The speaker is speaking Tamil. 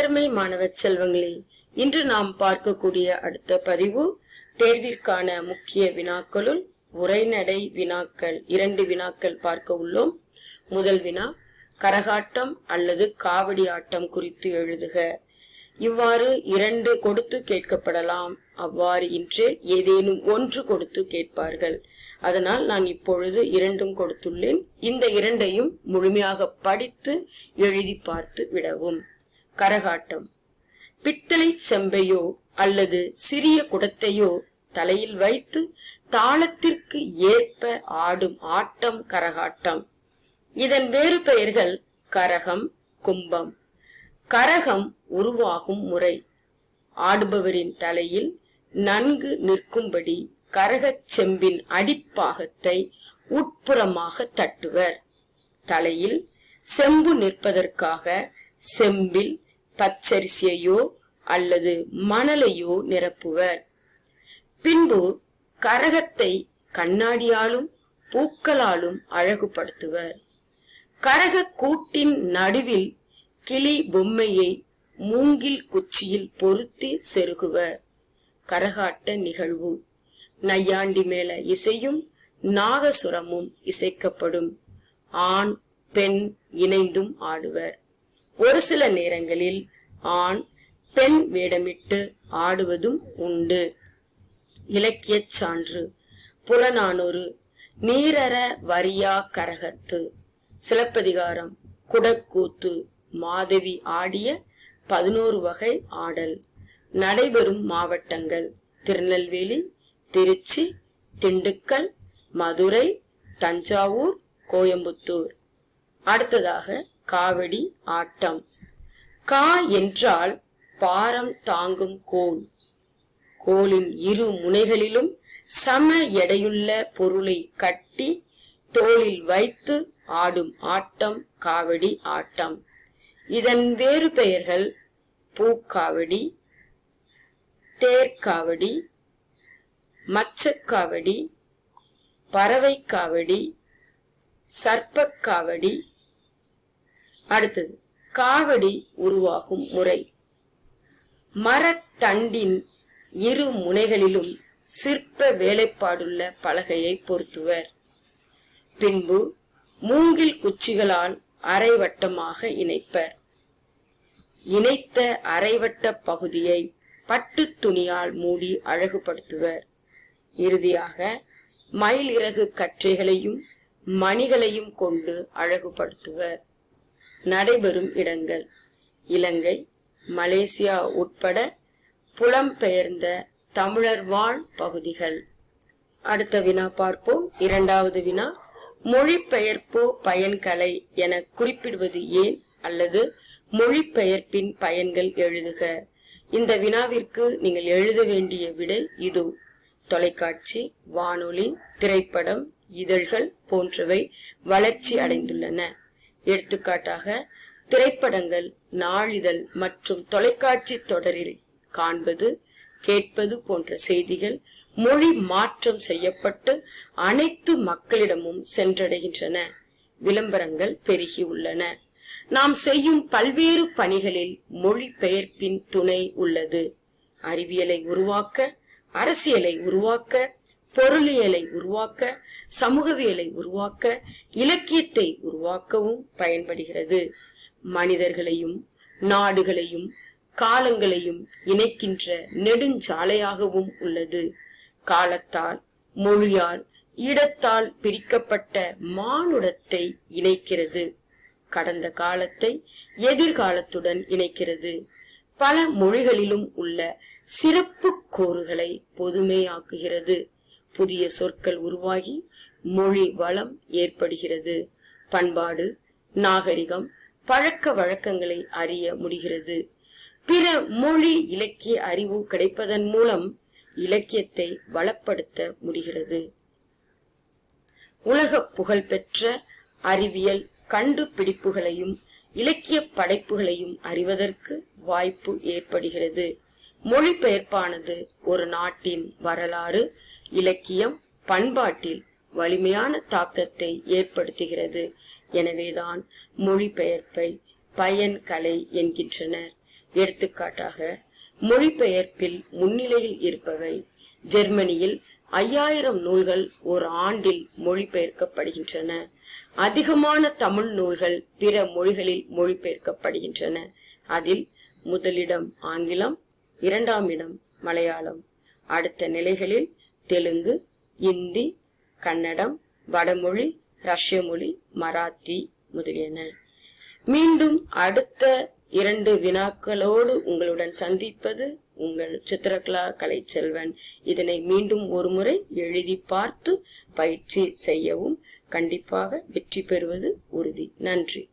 எனதருமை மாணவ செல்வங்களே இன்று நாம் பார்க்கக்கூடிய அடுத்த பதிவு தேர்விற்கான முக்கிய வினாக்களுள் உரைநடை வினாக்கள் இரண்டு வினாக்கள் பார்க்க உள்ளோம் முதல் வினா கரகாட்டம் அல்லது காவடி ஆட்டம் குறித்து எழுதுக இவ்வாறு இரண்டு கொடுத்து கேட்கப்படலாம் அவ்வாறு இன்றேல் ஏதேனும் ஒன்று கொடுத்து கேட்பார்கள் அதனால் நான் இப்பொழுது இரண்டும் கொடுத்துள்ளேன் இந்த இரண்டையும் முழுமையாக படித்து எழுதி பார்த்து விடவும் கரகாட்டம் பித்தளை செம்பையோ அல்லது சிறிய குடத்தையோ தலையில் வைத்து தாளத்திற்கு ஏற்ப ஆடும் ஆட்டம் கரகாட்டம் இதன் வேறு பெயர்கள் கரகம் கும்பம் கரகம் உருவாகும் முறை ஆடுபவரின் தலையில் நன்கு நிற்கும்படி கரகச் செம்பின் அடிப்பாகத்தை உட்புறமாக தட்டுவர் தலையில் செம்பு நிற்பதற்காக செம்பில் பச்சரிசியையோ அல்லது மணலையோ நிரப்புவர் பின்பு கரகத்தை கண்ணாடியாலும் பூக்களாலும் அழகுபடுத்துவர் கரக கூட்டின் நடுவில் கிளி பொம்மையை மூங்கில் குச்சியில் பொருத்தி செருகுவர் கரகாட்ட நிகழ்வு நையாண்டி மேல இசையும் நாகசுரமும் இசைக்கப்படும் ஆண் பெண் இணைந்தும் ஆடுவர் ஒரு சில நேரங்களில் ஆண் பெண் வேடமிட்டு ஆடுவதும் உண்டு இலக்கியச் சான்று புறநானூறு நீரற வரியா கரகத்து சிலப்பதிகாரம் குடக்கூத்து மாதவி ஆடிய பதினோரு வகை ஆடல் நடைபெறும் மாவட்டங்கள் திருநெல்வேலி திருச்சி திண்டுக்கல் மதுரை தஞ்சாவூர் கோயம்புத்தூர் அடுத்ததாக காவடி ஆட்டம் கா என்றால் பாரம் தாங்கும் கோல் கோலின் இரு முனைகளிலும் சம எடையுள்ள பொருளை கட்டி தோளில் வைத்து ஆடும் ஆட்டம் காவடி ஆட்டம் இதன் வேறு பெயர்கள் பூக்காவடி தேர்காவடி மச்சக்காவடி பறவைக்காவடி சர்ப்பக்காவடி அடுத்தது காவடி உருவாகும் முறை மரத்தண்டின் இரு முனைகளிலும் சிற்ப வேலைப்பாடுள்ள பலகையை பொருத்துவர் பின்பு மூங்கில் குச்சிகளால் அரைவட்டமாக இணைப்பர் இணைத்த அரைவட்ட பகுதியை பட்டு துணியால் மூடி அழகுபடுத்துவர் இறுதியாக மயில் இறகு கற்றைகளையும் மணிகளையும் கொண்டு அழகுபடுத்துவர் நடைபெறும் இடங்கள் இலங்கை மலேசியா உட்பட புலம்பெயர்ந்த தமிழர் வாழ் பகுதிகள் அடுத்த வினா பார்ப்போம் இரண்டாவது வினா மொழிபெயர்ப்பு பயன்களை என குறிப்பிடுவது ஏன் அல்லது மொழிபெயர்ப்பின் பயன்கள் எழுதுக இந்த வினாவிற்கு நீங்கள் எழுத வேண்டிய விடை இது தொலைக்காட்சி வானொலி திரைப்படம் இதழ்கள் போன்றவை வளர்ச்சி அடைந்துள்ளன எடுத்துக்காட்டாக திரைப்படங்கள் நாளிதழ் மற்றும் தொலைக்காட்சி தொடரில் காண்பது கேட்பது போன்ற செய்திகள் மொழி மாற்றம் செய்யப்பட்டு அனைத்து மக்களிடமும் சென்றடைகின்றன விளம்பரங்கள் பெருகியுள்ளன நாம் செய்யும் பல்வேறு பணிகளில் மொழிபெயர்ப்பின் துணை உள்ளது அறிவியலை உருவாக்க அரசியலை உருவாக்க பொருளியலை உருவாக்க சமூகவியலை உருவாக்க இலக்கியத்தை உருவாக்கவும் பயன்படுகிறது மனிதர்களையும் நாடுகளையும் காலங்களையும் இணைக்கின்ற நெடுஞ்சாலையாகவும் உள்ளது காலத்தால் மொழியால் இடத்தால் பிரிக்கப்பட்ட மானுடத்தை இணைக்கிறது கடந்த காலத்தை எதிர்காலத்துடன் இணைக்கிறது பல மொழிகளிலும் உள்ள சிறப்பு கூறுகளை பொதுமையாக்குகிறது புதிய சொற்கள் உருவாகி மொழி வளம் ஏற்படுகிறது பண்பாடு நாகரிகம் பழக்க வழக்கங்களை அறிய முடிகிறது பிற மொழி இலக்கிய அறிவு கிடைப்பதன் மூலம் இலக்கியத்தை வளப்படுத்த முடிகிறது உலக புகழ்பெற்ற அறிவியல் கண்டுபிடிப்புகளையும் இலக்கிய படைப்புகளையும் அறிவதற்கு வாய்ப்பு ஏற்படுகிறது மொழிபெயர்ப்பானது ஒரு நாட்டின் வரலாறு இலக்கியம் பண்பாட்டில் வலிமையான தாக்கத்தை ஏற்படுத்துகிறது எனவேதான் மொழிபெயர்ப்பை பயன் கலை என்கின்றனர் எடுத்துக்காட்டாக மொழிபெயர்ப்பில் முன்னிலையில் இருப்பவை ஜெர்மனியில் ஐயாயிரம் நூல்கள் ஒரு ஆண்டில் மொழிபெயர்க்கப்படுகின்றன அதிகமான தமிழ் நூல்கள் பிற மொழிகளில் மொழிபெயர்க்கப்படுகின்றன அதில் முதலிடம் ஆங்கிலம் இரண்டாம் இடம் மலையாளம் அடுத்த நிலைகளில் தெலுங்கு இந்தி கன்னடம் வடமொழி ரஷ்ய மொழி மராத்தி முதலியன மீண்டும் அடுத்த இரண்டு வினாக்களோடு உங்களுடன் சந்திப்பது உங்கள் சித்திரகலா கலைச்செல்வன் இதனை மீண்டும் ஒரு முறை எழுதி பார்த்து பயிற்சி செய்யவும் கண்டிப்பாக வெற்றி பெறுவது உறுதி நன்றி